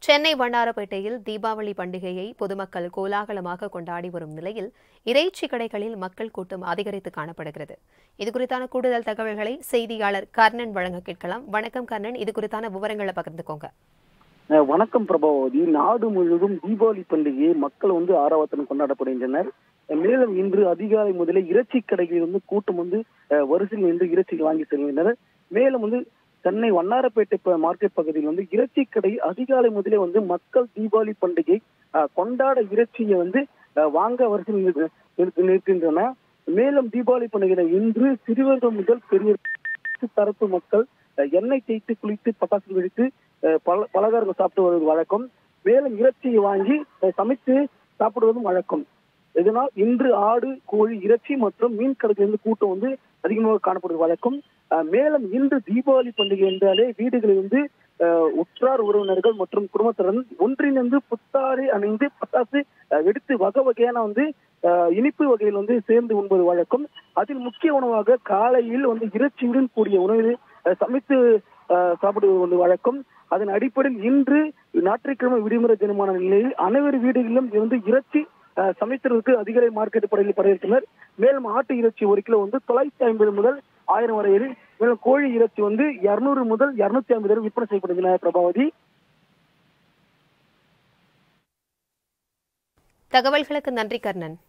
சென்னை வண்ணாரப்பேட்டையில் தீபாவளி பண்டிகையை பொதுமக்கள் கோலாகலமாக கொண்டாடி வரும் நிலையில் இறைச்சி கடைகளில் மக்கள் கூட்டம் அதிகரித்து காணப்படுகிறது இது குறித்தான கூடுதல் தகவல்களை செய்தியாளர் கர்ணன் வழங்க கேட்கலாம் வணக்கம் கர்ணன் இது குறித்தான விவரங்களை பகிர்ந்துக்கோங்க அஹ் வணக்கம் பிரபாவதி நாடு முழுவதும் தீபாவளி பண்டிகையை மக்கள் வந்து ஆரவாரத்துடன் கொண்டாடப்படுகின்றனர் அஹ் மேலும் இன்று அதிகாலை முதலே இறைச்சி கடைகளில் வந்து கூட்டம் வந்து அஹ் வரிசையில் நின்று இறைச்சிகள் வாங்கி செல்கின்றனர் மேலும் வந்து சென்னை வண்ணாரப்பேட்டை ப- மார்க்கெட் பகுதியில் வந்து இறைச்சி கடை அதிகாலை முதலே வந்து மக்கள் தீபாவளி பண்டிகை அஹ், கொண்டாட இறைச்சியை வந்து அஹ், வாங்க வரிசையில் நிற்க- நிற்க- நிற்கின்றன மேலும் தீபாவளி பண்டிகை இன்று சிறுவர்கள் முதல் பெரிய தரப்பு மக்கள் அஹ், எண்ணெய் தேய்த்து குளித்து பட்டாசு வெடித்து அஹ், பல பலகாரங்கள் சாப்பிட்டு வருவது வழக்கம் மேலும் இறைச்சியை வாங்கி அஹ், சமைத்து சாப்பிடுவதும் வழக்கம் இதனால் இன்று ஆடு கோழி இறைச்சி மற்றும் மீன் கடைகளிலிருந்து கூட்டம் வந்து அதிகமாக காணப்படுவது வழக்கம் அஹ், மேலும் இன்று தீபாவளி பண்டிகை என்றாலே வீடுகளில் வந்து அஹ், உற்றார் உறவினர்கள் மற்றும் குடும்பத்துடன் ஒன்றிணைந்து புத்தாடை அணிந்து பட்டாசு அஹ், வெடித்து வகை வகையான வந்து அஹ், இனிப்பு வகையில் வந்து சேர்ந்து உண்பது வழக்கம் அதில் முக்கிய உணவாக காலையில் வந்து இறைச்சியுடன் கூடிய உணவை அஹ், சமைத்து அஹ், சாப்பிடுவது வந்து வழக்கம் அதன் அடிப்படையில் இன்று ஞாயிற்றுக்கிழமை விடுமுறை தினமான நிலையில் அனைவரு வீடுகளிலும் வந்து இறைச்சி அஹ், சமைத்ததற்கு அதிகாலை மார்க்கெட் படையில் படையிருக்கின்றனர் மேலும் ஆட்டு இறைச்சி ஒரு கிலோ வந்து தொள்ளாயிரத்தி ஐம்பது முதல் ஆயிரம் வரையில் மேலும் கோழி இறைச்சி வந்து இருநூறு முதல் இருநூத்தி ஐம்பது வரை விற்பனை செய்யப்படுகின்றன பிரபாவதி தகவல்களுக்கு நன்றி கர்ணன்